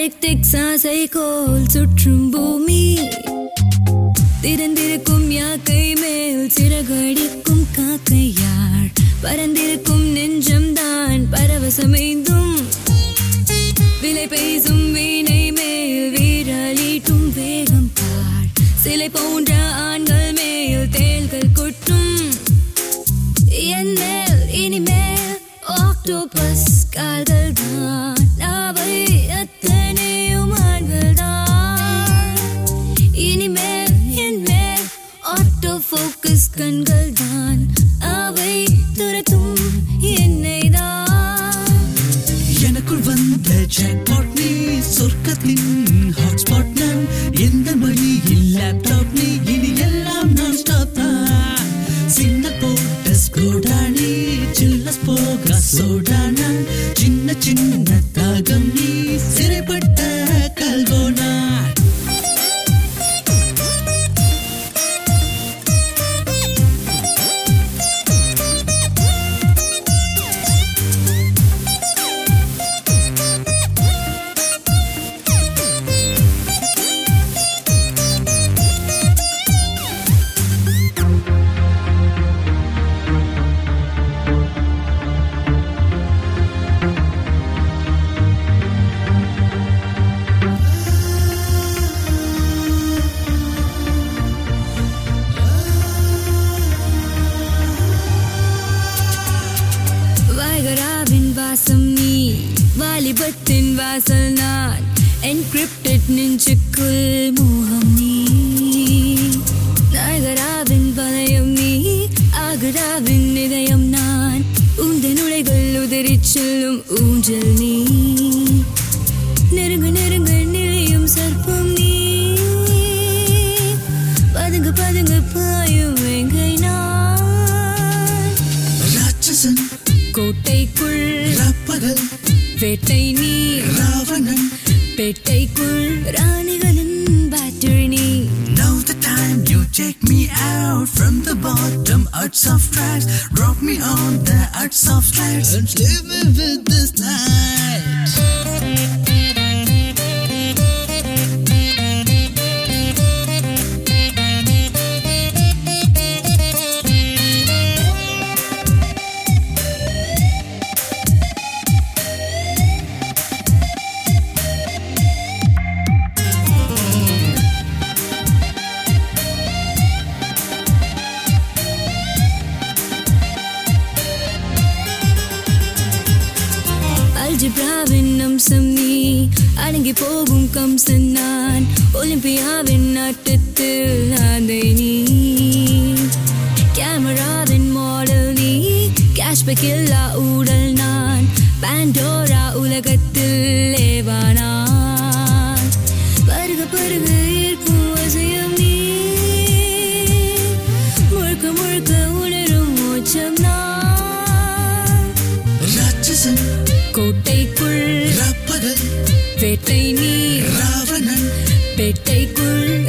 hitech சாசை கோல் சுற்றும் பூமி திறந்திருக்கும் யாக்கை மேல் சிறகடிக்கும் காக்கையார் பறந்திருக்கும் நெஞ்சம்தான் பரவசமைந்தும் விலை பேசும் வீணை மேல் வீரலீட்டும் வேகம் பார் சிலை போன்ற ஆண்கள் மேல் தேள்கள் கொட்டும் என் மேல் இனிமேல் ஆக்டோபஸ் கால்கள் தான் அவை அத்தனையும் ஆண்கள் தான் இனிமேல் என் மேல் ஆட்டோ ஃபோக்கஸ் கண்கள் தான் அவை துரத்தும் என்னை தான் எனக்குள் வந்த ஜாக்பாட் நீ சொர்க்கத்தின் ஹாட்ஸ்பாட் நான் எந்த மொழியில் லேப்டாப் நீ இனி எல்லாம் நான் ஸ்டாப் தான் சின்ன போட்ட ஸ்கோடா நீ சில்லஸ் போக சோடா நான் சின்ன சின்ன தாகம் நீ சிறைப்பட்ட கல்கோனா வாய்கராவின் வாசம் நீ வாலிபத்தின் வாசல் நான் என்கிரிப்டட் நெஞ்சுக்குள் மோகம் நீ நாயகராவின் வலயம் நீ ஆகராவின் இதயம் நான் உந்தன் உடைகள் உதறிச் செல்லும் ஊஞ்சல் நீ நெருங்க நெருங்க நிலையும் சர்ப்பம் நீ பதுங்க பதுங்க பாயும் எங்கை நான் ராட்சசன் கோட்டைக்குள் ரப்பகல் வேட்டை நீ ராவணன் பேட்டைக்குள் ராணிகளின் பேட்டரி நீ Now the time you take me out from the bottom arts of tracks Drop me on the arts of tracks And leave me with this night அல்ஜிப்ராவின் அம்சம் நீ அடங்கி போகும் கம்சன் நான் ஒலிம்பியாவின் ஆட்டத்தில் ஆந்தை நீ கேமராவின் மாடல் நீ கேஷ்பேக் இல்லா ஊடல் நான் பாண்டோரா உலகத்தில் ஏவானான் பருக பருக ஈர்க்கும் வசையம் நீ முழுக்க முழுக்க உணரும் மோட்சம் நான் ராட்சசன் கோட்டைக்குள் ரப்பகல் வேட்டை நீ ராவணன் பேட்டைக்குள்